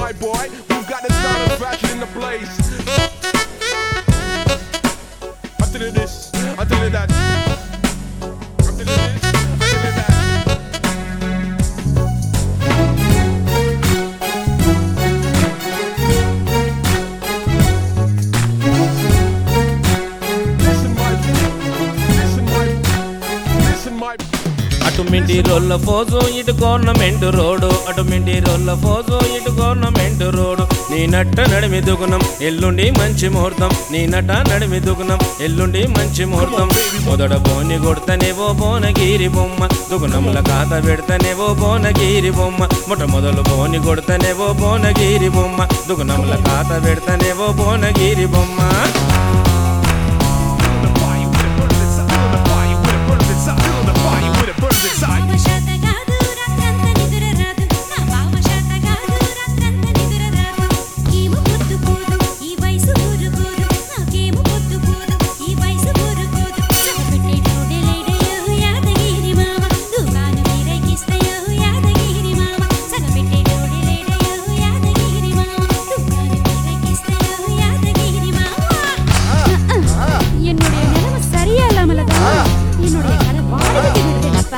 my boy. We've got the sound of fashion in the place. Until it is, until it that. Until it is, until it that. Listen, my, listen, my, listen, my. అటు మిండి రోళ్ళ ఫోజు ఇటు government road అటు మిండి రోళ్ళ ఫోజు ఇటు గవర్నమెంట్ రోడ్డు నీ నట్ట నడిమి దుగుణం ఎల్లుండి మంచి ముహూర్తం నీ నట నడిమి దుగుణం ఎల్లుండి మంచి ముహూర్తం మొదట బోని కొడతనేవో బోనగిరి బొమ్మ దుగుణంల కాత పెడతనేవో బోనగిరి బొమ్మ మొట్ట మొదలు బోని కొడతనేవో బోనగిరి బొమ్మ దుగుణంల కాత పెడతనేవో బోనగిరి బొమ్మ భావశాత కాదు రాత్రంత నిద్ర రాదు నా భావశాత కాదు రాత్రంత నిద్ర రాదు ఏమో పొద్దు పోదు ఈ వయసు ఊరుకోదు నాకేమో పొద్దు పోదు ఈ వయసు ఊరుకోదు చదపెట్టే టోడెలైడయో యాదగిరి మామ దుకాను మీరైకిస్తయో యాదగిరి మామ చదపెట్టే టోడెలైడయో యాదగిరి మామ దుకాను మీరైకిస్తయో యాదగిరి మామ என்னுடைய நிலைமை சரியா இல்லாமலதான் என்னுடைய கதை வாடகைக்கு விடுறேனப்பா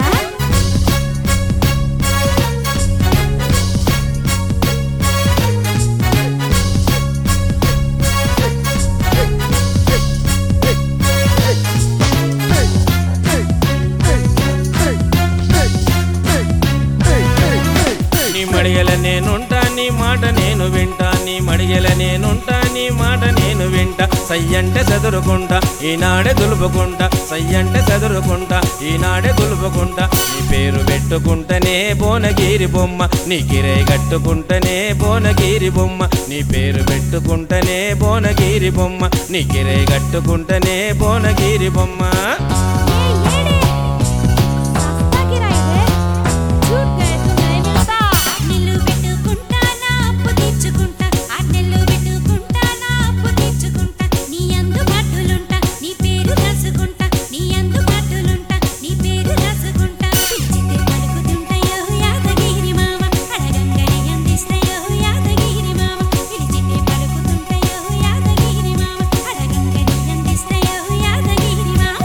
నీ మడిగల నేనుంటా నీ మాట నేను వింటా నీ మడిగల నేనుంటా నీ మాట నేను వింటా సయ్యంటే చదురుకుంటా ఈనాడే దులుపుకుంటా సయ్యంటే చదురుకుంటా ఈనాడే దులుపుకుంటా నీ పేరు పెట్టుకుంటేనే బోనగిరి బొమ్మ నీ కిరై కట్టుకుంటేనే బోనగిరి బొమ్మ నీ పేరు పెట్టుకుంటేనే బోనగిరి బొమ్మ నీ కిరై కట్టుకుంటేనే బోనగిరి బొమ్మ ఆజ్ఞలు పెట్టుకుంటా నా అప్పు తీర్చుకుంటా ఆజ్ఞలు పెట్టుకుంటా నా అప్పు తీర్చుకుంటా నీ అందుబాటులుంటా నీ పేరు రాసుకుంటా నీ అందుబాటులుంటా నీ పేరు రాసుకుంటా పిలిచితే పలుకుతుంటాయో యాదగిరి మామ అడగంగనే అందిస్తాయో యాదగిరి మామ పిలిచితే పలుకుతుంటాయో యాదగిరి మామ అడగంగనే అందిస్తాయో యాదగిరి మామ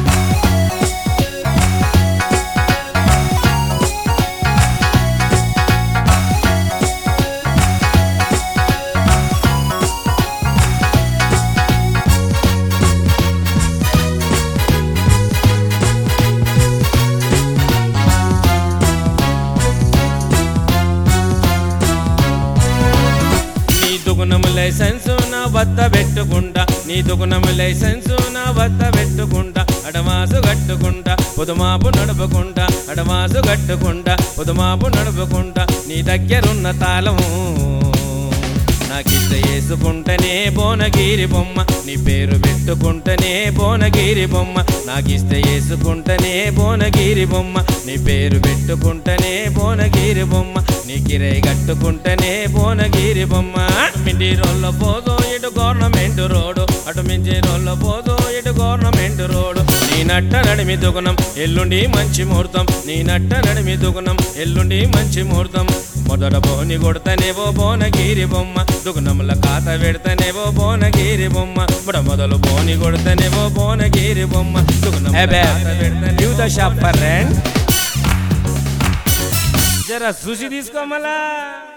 నీ దుగుణము లైసెన్సు నా వద్ద పెట్టుకుంటా నీ దుగుణము లైసెన్సు నా వద్ద పెట్టుకుంటా అడమాసు కట్టుకుంటా పొదుమాపు నడుపుకుంటా అడమాసు కట్టుకుంటా పొదుమాపు నడుపుకుంటా నీ దగ్గరున్న తాళము నాకిష్ట వేసుకుంటేనే బోనగిరి బొమ్మ నీ పేరు పెట్టుకుంటేనే బోనగిరి బొమ్మ నాకిష్ట వేసుకుంటేనే బోనగిరి బొమ్మ నీ పేరు పెట్టుకుంటేనే బోనగిరి బొమ్మ నీ కిరై కట్టుకుంటేనే బోనగిరి బొమ్మ మిండి రోళ్ళ పోదో ఇటు గవర్నమెంట్ రోడ్డు అటు మించి రోళ్ళ పోదో ఇటు గవర్నమెంట్ రోడ్డు నీ నట్ట నడిమి దుగుణం ఎల్లుండి మంచి ముహూర్తం నీ నట్ట నడిమి దుగుణం ఎల్లుండి మంచి ముహూర్తం మొదట బోని కొడతనేవో బోనగిరి బొమ్మ దుగుణముల కాత పెడతనేవో బోనగిరి బొమ్మ మొడ మొదలు బోని కొడతనేవో బోనగిరి బొమ్మ దుగుణముల కాత పెడతనేవో Give the shop for rent. జర చూసి తీసుకోమలా